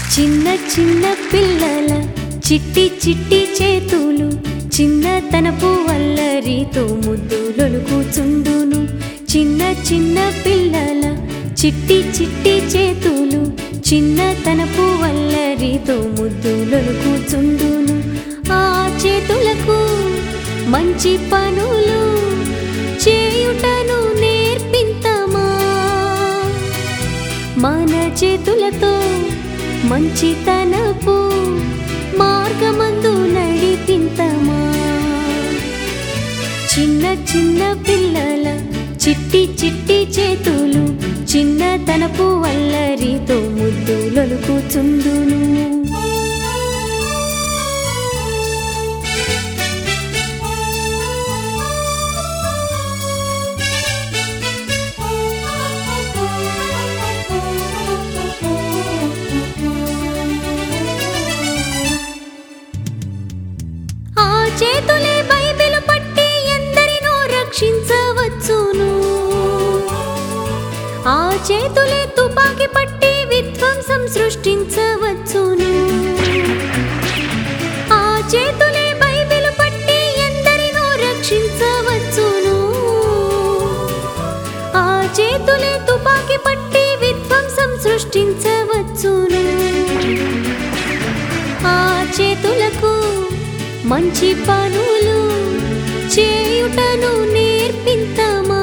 చిన్న చిన్న పిల్లల చిట్టి చిట్టి చేతులు చిన్నతనపు వల్లరితో ముద్దులను కూచుండును చిన్న చిన్న పిల్లల చిట్టి చిట్టి చేతులు చిన్నతనపు వల్లరితో ముద్దులను కూచుండును ఆ చేతులకు మంచి పనులు చేయుటను నేర్పింతమా మన చేతులతో మంచితనపు మార్గమందు నడిపింతమా చిన్న చిన్న పిల్లల చిట్టి చిట్టి చేతులు చిన్నతనపు వల్లరితో ముద్దులను కూచుందును ఆ చేతులే బైబిలు పట్టి ఎందరినో రక్షించవచ్చును ఆ చేతులే తుపాకి పట్టి విధ్వంసం సృష్టించవచ్చును ఆ చేతులే బైబిలు పట్టి ఎందరినో రక్షించవచ్చును ఆ చేతులే తుపాకి పట్టి విధ్వంసం సృష్టించవచ్చును ఆ చేతులకు మంచి పనులు చేయుటను నేర్పింతమా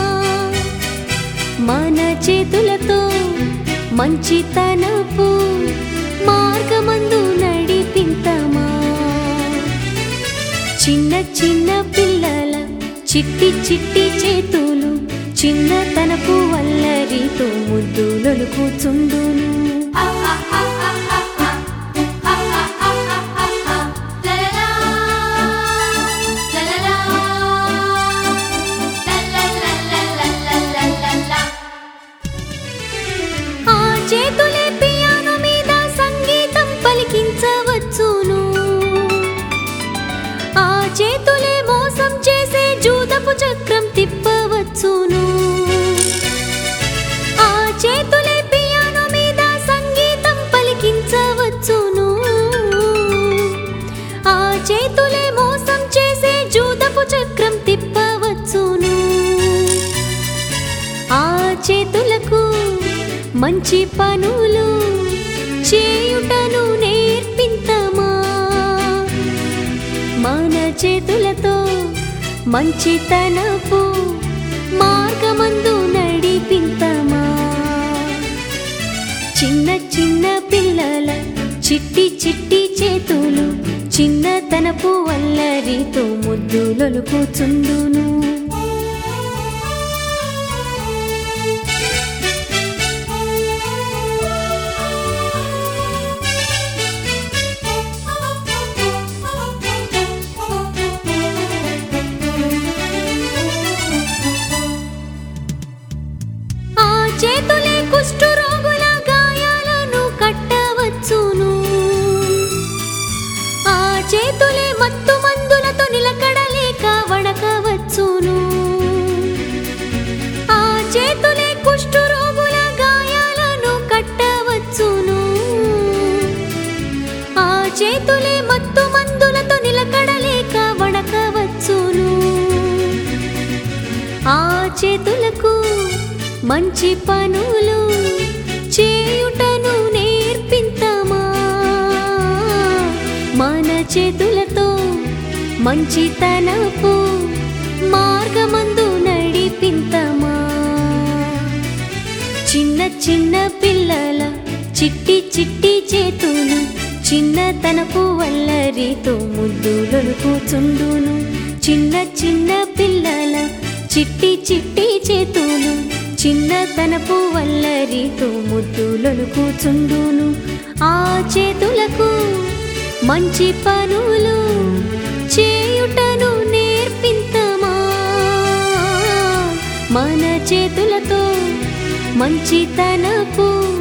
మన చేతులతో మంచితనపు మార్గమందు నడిపింతమా చిన్న చిన్న పిల్లల చిట్టి చిట్టి చేతులు చిన్నతనపు వల్లరితో ముద్దులను కూచుండును ఆ చేతులే పియానో మీద సంగీతం పలికించవచ్చును ఆ చేతులే మోసం చేసే జూదపు చక్రం తిప్పవచ్చును ఆ చేతులే పియానో మీద సంగీతం పలికించవచ్చును ఆ చేతులే మోసం చేసే జూదపు చక్రం తిప్పవచ్చును ఆ చేతులకు మంచి పనులు చేయుటను నేర్పింతమా మన చేతులతో మంచితనపు మార్గమందు నడిపింతమా చిన్న చిన్న పిల్లల చిట్టి చిట్టి చేతులు చిన్నతనపు వల్లరితో ముద్దులను కూచుందును ఆ చేతులే కుష్టు రోగుల గాయాలను కట్టవచ్చును ఆ చేతులే మత్తు మందులతో నిలకడలేక వణకవచ్చును ఆ చేతులే కుష్టు రోగుల గాయాలను కట్టవచ్చును ఆ చేతులే మత్తు మందులతో నిలకడలేక వణకవచ్చును ఆ చేతులకు మంచి పనులు చేయుటను నేర్పింతమా మన చేతులతో మంచితనపు మార్గమందు నడిపింతమా చిన్న చిన్న పిల్లల చిట్టి చిట్టి చేతులు చిన్నతనపు వల్లరితో ముద్దులను కూచుండును చిన్న చిన్న పిల్లల చిట్టి చిట్టి చేతులు చిన్నతనపు వల్లరితో ముద్దులను కూచుండును ఆ చేతులకు మంచి పనులు చేయుటను నేర్పింతమా మన చేతులతో మంచితనపు